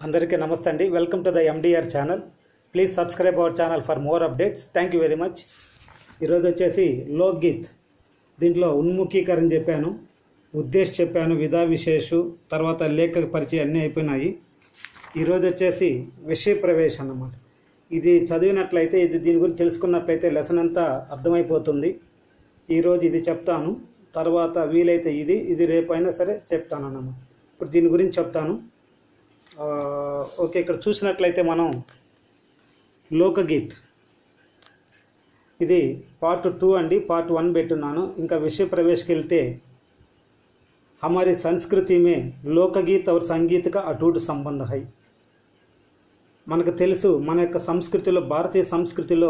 అందరికీ నమస్తే అండి welcome to the MDR channel please subscribe our channel for more updates thank you very much ఈరోజు వచ్చేసి లోక్గీత్ దీంట్లో ఉన్ముఖీకరణ చెప్పాను ఉద్దేశ్ చెప్పాను విధా విశేషు తర్వాత లేఖక పరిచయం అన్నీ అయిపోయినాయి ఈరోజు వచ్చేసి విషయ ప్రవేశం అన్నమాట ఇది చదివినట్లయితే ఇది దీని గురించి తెలుసుకున్నట్లయితే లెసన్ అంతా అర్థమైపోతుంది ఈరోజు ఇది చెప్తాను తర్వాత వీలైతే ఇది ఇది రేపైనా సరే చెప్తాను అన్నమాట ఇప్పుడు దీని గురించి చెప్తాను ఆ, ఓకే ఇక్కడ చూసినట్లయితే మనం లోకగీత్ ఇది పార్ట్ టూ అండి పార్ట్ వన్ పెట్టున్నాను ఇంకా విషయ ప్రవేశకి వెళ్తే हमारी संस्कृति में లోకగీత్ और సంగీత్ का అటూట్ సంబంధ హై మనకు తెలుసు మన యొక్క సంస్కృతిలో భారతీయ సంస్కృతిలో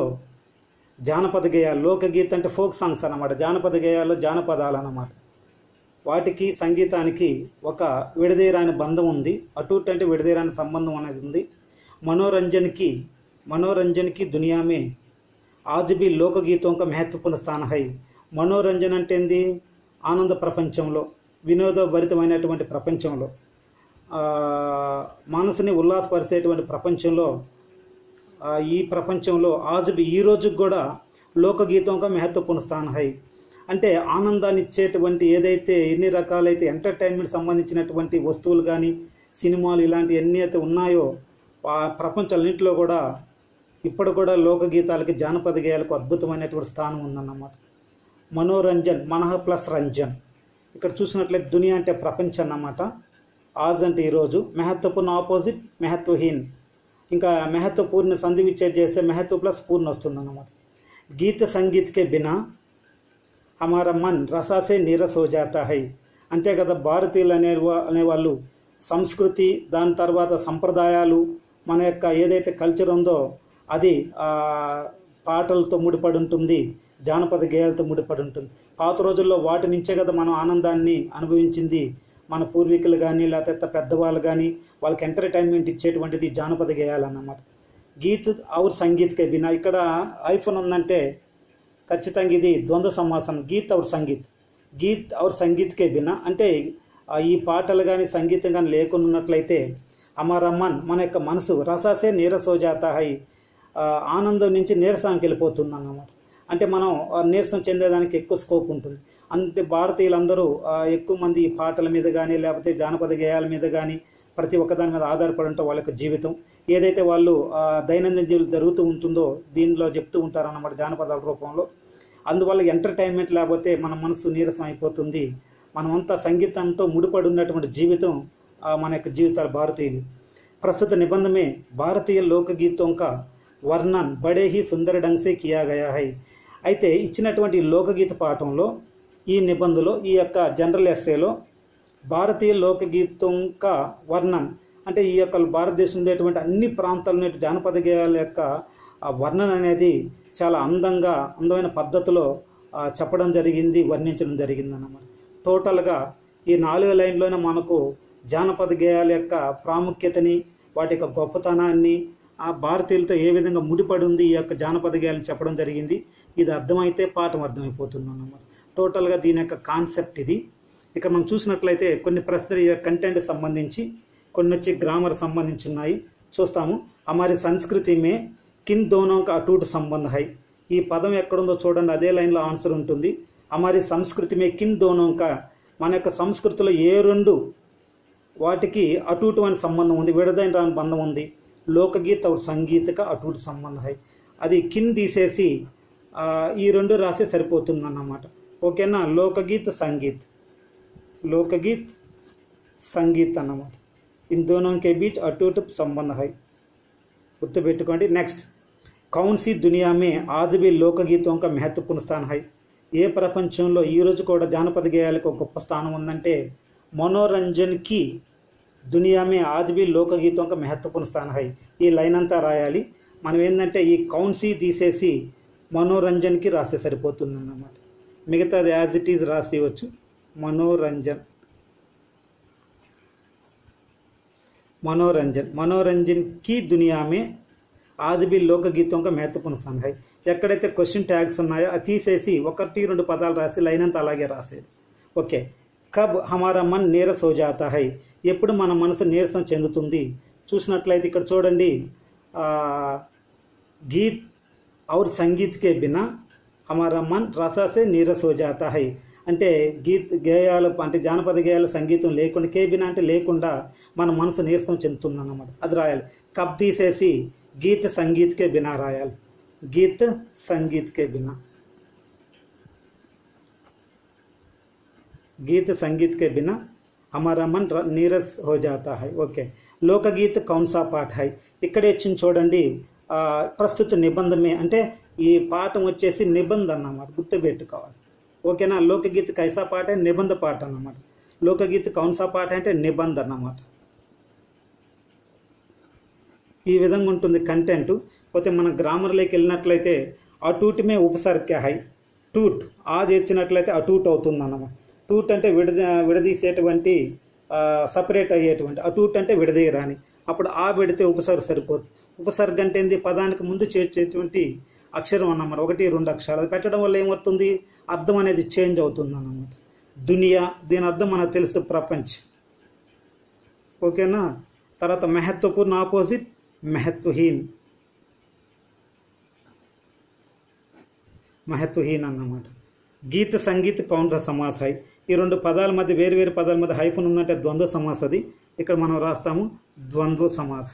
జానపద గేయాలు లోకగీత్ అంటే ఫోక్ సాంగ్స్ అన్నమాట జానపద గేయాలు జానపదాలు అన్నమాట వాటికి సంగీతానికి ఒక విడదీరాని బంధం ఉంది అటూట్ అంటే విడదీరాని సంబంధం అనేది ఉంది మనోరంజన్కి మనోరంజన్కి దునియా में आज भी లోకగీతం का महत्वपूर्ण స్థాన హై మనోరంజన్ అంటే ఏంది ఆనంద ప్రపంచంలో వినోదభరితమైనటువంటి ప్రపంచంలో ఆ, మనసుని ఉల్లాసపరిచేటువంటి ప్రపంచంలో ఆ, ఈ ప్రపంచంలో ఆజ్ బి ఈ రోజుకి కూడా లోకగీతంగా మహత్వపూర్ణ స్థానం హై అంటే ఆనందాన్ని ఇచ్చేటువంటి ఏదైతే ఎన్ని రకాలైతే ఎంటర్టైన్మెంట్ సంబంధించినటువంటి వస్తువులు కానీ సినిమాలు ఇలాంటి ఎన్ని అయితే ఉన్నాయో ఆ ప్రపంచాలన్నింటిలో కూడా ఇప్పుడు కూడా లోకగీతాలకి జానపద గేయాలకు అద్భుతమైనటువంటి స్థానం ఉందన్నమాట మనోరంజన్ మనహ ప్లస్ రంజన్ ఇక్కడ చూసినట్లయితే దునియా అంటే ప్రపంచం అన్నమాట ఆజ్ అంటే ఈరోజు మెహత్వపూర్ణ ఆపోజిట్ మెహత్వహీన్ ఇంకా మెహత్వపూర్ణ సంధి విచ్ఛేద్ చేస్తే మెహత్వ ప్లస్ పూర్ణ వస్తుంది అన్నమాట గీత సంగీత్కే బినా హమారా మన్ రసాసే నీరస్ హో జాతా హై అంతే కదా భారతీయులు అనే వా- అనేవాళ్ళు సంస్కృతి దాని తర్వాత సంప్రదాయాలు మన యొక్క ఏదైతే కల్చర్ ఉందో అది ఆ, పాటలతో ముడిపడి ఉంటుంది జానపద గేయాలతో ముడిపడి ఉంటుంది పాత రోజుల్లో వాటి నుంచే కదా మనం ఆనందాన్ని అనుభవించింది మన పూర్వీకులు కానీ లేకపోతే పెద్దవాళ్ళు కానీ వాళ్ళకి ఎంటర్టైన్మెంట్ ఇచ్చేటువంటిది జానపద గేయాలు అన్నమాట గీత్ ఔర్ సంగీత్కే బినా ఇక్కడ ఐఫోన్ ఉందంటే ఖచ్చితంగా ఇది ద్వంద్వ సమాసం గీత్ ఔర్ సంగీత్ గీత్ ఔర్ సంగీత్కే బినా అంటే ఆ, ఈ పాటలు కానీ సంగీతం కానీ లేకున్నట్లయితే అమర్ అమ్మన్ మన యొక్క మనసు రసాసే నీరసోజాత హై ఆ, ఆనందం నుంచి నీరసానికి వెళ్ళిపోతుంది అన్నమాట అంటే మనం ఆ, నీరసం చెందేదానికి ఎక్కువ స్కోప్ ఉంటుంది అంతే భారతీయులందరూ ఆ, ఎక్కువ మంది ఈ పాటల మీద కానీ లేకపోతే జానపద గేయాల మీద కానీ ప్రతి ఒక్కదాని మీద ఆధారపడి ఉంటే వాళ్ళ యొక్క జీవితం ఏదైతే వాళ్ళు ఆ, దైనందిన జీవితం జరుగుతూ ఉంటుందో దీనిలో చెప్తూ ఉంటారన్నమాట జానపదాల రూపంలో అందువల్ల ఎంటర్టైన్మెంట్ లేకపోతే మన మనసు నీరసం అయిపోతుంది మనమంతా సంగీతంతో ముడిపడి ఉన్నటువంటి జీవితం ఆ, మన యొక్క జీవితాలు భారతీయులు ప్రస్తుత నిబంధన में భారతీయ లోకగీతం का వర్ణన్ బడే హీ సుందర ढंग से किया गया है అయితే ఇచ్చినటువంటి ఈ లోకగీత పాఠంలో ఈ నిబంధనలో ఈ యొక్క జనరల్ ఎస్సేలో భారతీయ లోకగీతం కా వర్ణన్ అంటే ఈ యొక్క భారతదేశం ఉండేటువంటి అన్ని ప్రాంతాల నుండి జానపద గేయాల యొక్క ఆ వర్ణన అనేది చాలా అందంగా అందమైన పద్ధతిలో ఆ, చెప్పడం జరిగింది వర్ణించడం జరిగింది అన్నమాట టోటల్గా ఈ నాలుగు లైన్లోనే మనకు జానపద గేయాల యొక్క ప్రాముఖ్యతని వాటి యొక్క గొప్పతనాన్ని ఆ భారతీయులతో ఏ విధంగా ముడిపడి ఉంది ఈ యొక్క జానపద గేయాలను చెప్పడం జరిగింది ఇది అర్థమైతే పాఠం అర్థమైపోతుంది అన్నమాట టోటల్గా దీని యొక్క కాన్సెప్ట్ ఇది ఇక్కడ మనం చూసినట్లయితే కొన్ని ప్రశ్నలు ఈ కంటెంట్ సంబంధించి కొన్ని వచ్చి గ్రామర్ సంబంధించి ఉన్నాయి చూస్తాము హమారి సంస్కృతి మే కిన్ దోనో కా అటూట్ సంబంధ హై ఈ పదం ఎక్కడుందో చూడండి అదే లైన్లో ఆన్సర్ ఉంటుంది హమారి సంస్కృతి మే కిన్ దోనో కా మన యొక్క సంస్కృతిలో ఏ రెండు వాటికి అటూటు అని సంబంధం ఉంది విడదైన రాని బంధం ఉంది లోకగీత और సంగీత का అటూటు సంబంధం హై అది కిన్ తీసేసి ఆ, ఈ రెండు రాసే సరిపోతుంది అన్నమాట ఓకేనా లోకగీత్ సంగీత్ లోకగీత్ సంగీత్ అన్నమాట ఇన్ దోనో కే బీచ్ అటూట్ సంబంధ హై గుర్తుపెట్టుకోండి నెక్స్ట్ కౌన్ సి దునియా మే ఆజ్ బి లోకగీతం కా మహత్వపూర్ణ స్థానం హై ఏ ప్రపంచంలో ఈ రోజు కూడా జానపద గేయాలకు ఒక గొప్ప స్థానం ఉందంటే మనోరంజన్కి దునియా మే ఆజ్ బి లోకగీతం కా మహత్వపూర్ణ స్థానం హై ఈ లైన్ అంతా రాయాలి మనం ఏంటంటే ఈ కౌన్సీ తీసేసి మనోరంజన్కి రాస్తే సరిపోతుంది అన్నమాట మిగతాది యాజ్ ఇట్ ఈజ్ రాసి ఇవ్వచ్చు మనోరంజన్ మనోరంజన్ మనోరంజన్ की दुनिया में आज भी లోకగీతం का महत्वपूर्ण स्थान है ఎక్కడైతే క్వశ్చన్ ట్యాగ్స్ ఉన్నాయో అది తీసేసి ఒకటి రెండు పదాలు రాసి లైన్ అంతా అలాగే రాసేది ఓకే కబ్ హమారా మన్ నీరస్ హో జాతా హై ఎప్పుడు మన మనసు నీరసం చెందుతుంది చూసినట్లయితే ఇక్కడ చూడండి ఆ, గీత్ और संगीत के बिना हमारा मन रसा से नीरस हो जाता है అంటే గీత్ గేయాలు అంటే జానపద గేయాల సంగీతం లేకుండా కే బినా అంటే లేకుండా మన మనసు నీరసం చెందుతుంది అన్నమాట అది రాయాలి కబ్ తీసేసి గీత్ సంగీత్కే బినా రాయాలి గీత్ సంగీత్కే బినా गीत संगीत के बिना हमारा मन र- नीरस हो जाता है ఓకే లోకగీత్ కౌన్ సా పాఠ హై ఇక్కడ ఇచ్చింది చూడండి ఆ, ప్రస్తుత నిబంధమే అంటే ఈ పాఠం వచ్చేసి నిబంధ అన్నమాట గుర్తుపెట్టుకోవాలి ఓకేనా లోకగీత్ కైసా పాట నిబంధ పాట అన్నమాట లోకగీత్ కౌన్ సా పాట అంటే నిబంధ అన్నమాట ఈ విధంగా ఉంటుంది కంటెంట్ పోతే మన గ్రామర్లోకి వెళ్ళినట్లయితే అటూటిమే ఉపసర్గ హై టూట్ ఆ చేర్చినట్లయితే అటూట్ అవుతుంది అన్నమాట టూట్ అంటే విడద విడదీసేటువంటి సపరేట్ అయ్యేటువంటి అటూట్ అంటే విడదీయరాని అప్పుడు ఆ పెడితే ఉపసర్గ సరిపోతుంది ఉపసర్గ అంటే ఏంది పదానికి ముందు చేర్చేటువంటి అక్షరం అన్నమాట ఒకటి రెండు అక్షరాలు అది పెట్టడం వల్ల ఏమవుతుంది అర్థం అనేది చేంజ్ అవుతుంది అన్నమాట దునియా దీని అర్థం మనకు తెలుసు ప్రపంచ్ ఓకేనా తర్వాత మహత్వపూర్ణ ఆపోజిట్ మహత్వహీన్ మహత్వహీన్ అన్నమాట గీత సంగీత్ కౌన్స సమాస్ హై ఈ రెండు పదాల మధ్య వేరు వేరు పదాల మధ్య హైఫన్ ఉందంటే ద్వంద్వ సమాస్ అది ఇక్కడ మనం రాస్తాము ద్వంద్వ సమాస్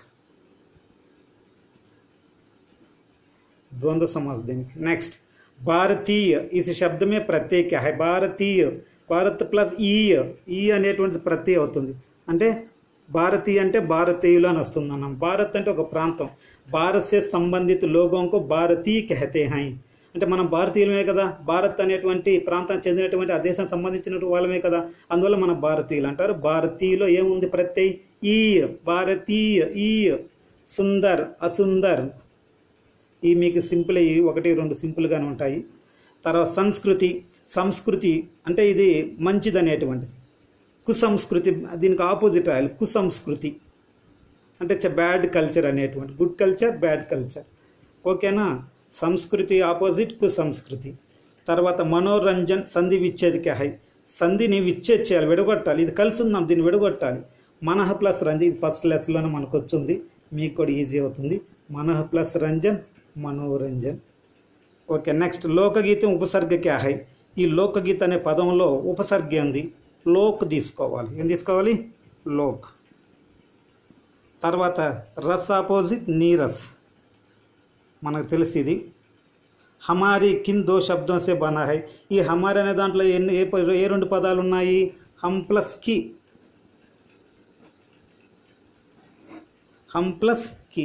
द्वंद्व समास देंगे नेक्स्ट భారతీయ ఈ శబ్దమే ప్రత్యేక హై భారతీయ భారత్ ప్లస్ ఈయ ఈ అనేటువంటిది ప్రత్యయ అవుతుంది అంటే భారతీయ అంటే భారతీయులు అని వస్తుంది అన్నాం భారత్ అంటే ఒక ప్రాంతం భారత్ సే సంబంధిత లోగోంకు భారతీయ కహతే హై అంటే మనం భారతీయులమే కదా భారత్ అనేటువంటి ప్రాంతానికి చెందినటువంటి ఆ దేశానికి సంబంధించిన వాళ్ళమే కదా అందువల్ల మనం భారతీయులు అంటారు భారతీయులో ఏముంది ప్రత్యయ ఈ భారతీయ ఈ సుందర్ అసుందర్ ఈ మీకు సింపుల్ ఈ ఒకటి రెండు సింపుల్గానే ఉంటాయి తర్వాత సంస్కృతి సంస్కృతి అంటే ఇది మంచిది అనేటువంటిది కుసంస్కృతి దీనికి ఆపోజిట్ రాయాలి కుసంస్కృతి అంటే బ్యాడ్ కల్చర్ అనేటువంటి గుడ్ కల్చర్ బ్యాడ్ కల్చర్ ఓకేనా సంస్కృతి ఆపోజిట్ కుసంస్కృతి తర్వాత మనోరంజన్ సంధి విచ్ఛేదిక హై సంధిని విచ్ఛేద్ చేయాలి విడగొట్టాలి ఇది కలిసి ఉందాం దీన్ని విడగొట్టాలి మనహ ప్లస్ రంజన్ ఇది ఫస్ట్ లెస్లోనే మనకు వచ్చింది మీకు కూడా ఈజీ అవుతుంది మనహ ప్లస్ రంజన్ మనోరంజన్ ఓకే నెక్స్ట్ లోకగీతం ఉపసర్గ క్యా హై ఈ లోకగీత అనే పదంలో ఉపసర్గ ఉంది లోక్ తీసుకోవాలి ఏం తీసుకోవాలి లోక్ తర్వాత రస్ ఆపోజిట్ నీరస్ మనకు తెలిసి ఇది హమారి కిన్ దో శబ్దం సే బనా హై ఈ హమారి అనే దాంట్లో ఎన్ని ఏ ప- ఏ రెండు పదాలు ఉన్నాయి హమ్ ప్లస్ కి హమ్ ప్లస్ కి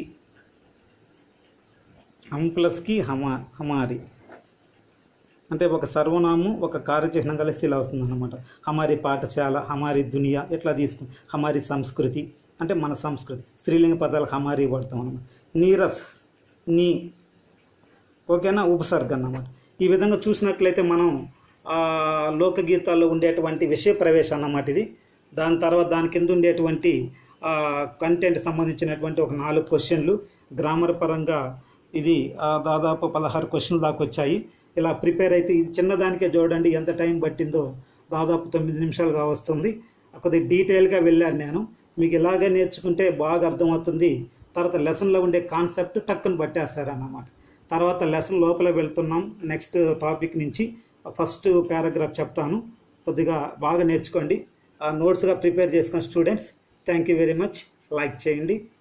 హమ్ ప్లస్ కి హమా హమారి అంటే ఒక సర్వనామం ఒక కార్యచిహ్నం కలిసి ఇలా వస్తుంది అనమాట హమారి పాఠశాల హమారి దునియా ఎట్లా తీసుకుని హమారి సంస్కృతి అంటే మన సంస్కృతి స్త్రీలింగ పదాలు హమారి వాడతాం అనమాట నీరస్ నీ ఓకేనా ఉపసర్గ అన్నమాట ఈ విధంగా చూసినట్లయితే మనం ఆ, లోకగీతాల్లో ఉండేటువంటి విషయ ప్రవేశం అన్నమాట ఇది దాని తర్వాత దాని కింద ఉండేటువంటి కంటెంట్ సంబంధించినటువంటి ఒక నాలుగు క్వశ్చన్లు గ్రామర్ పరంగా ఇది ఆ, దాదాపు పదహారు క్వశ్చన్లు దాకా వచ్చాయి ఇలా ప్రిపేర్ అయితే ఇది చిన్నదానికే చూడండి ఎంత టైం పట్టిందో దాదాపు తొమ్మిది నిమిషాలుగా వస్తుంది కొద్దిగా డీటెయిల్గా వెళ్ళాను నేను మీకు ఇలాగే నేర్చుకుంటే బాగా అర్థమవుతుంది తర్వాత లెసన్లో ఉండే కాన్సెప్ట్ టక్కుని పట్టేస్తారన్నమాట తర్వాత లెసన్ లోపల వెళ్తున్నాం నెక్స్ట్ టాపిక్ నుంచి ఫస్ట్ పారాగ్రాఫ్ చెప్తాను కొద్దిగా బాగా నేర్చుకోండి ఆ నోట్స్గా ప్రిపేర్ చేసుకున్న students thank you very much like చేయండి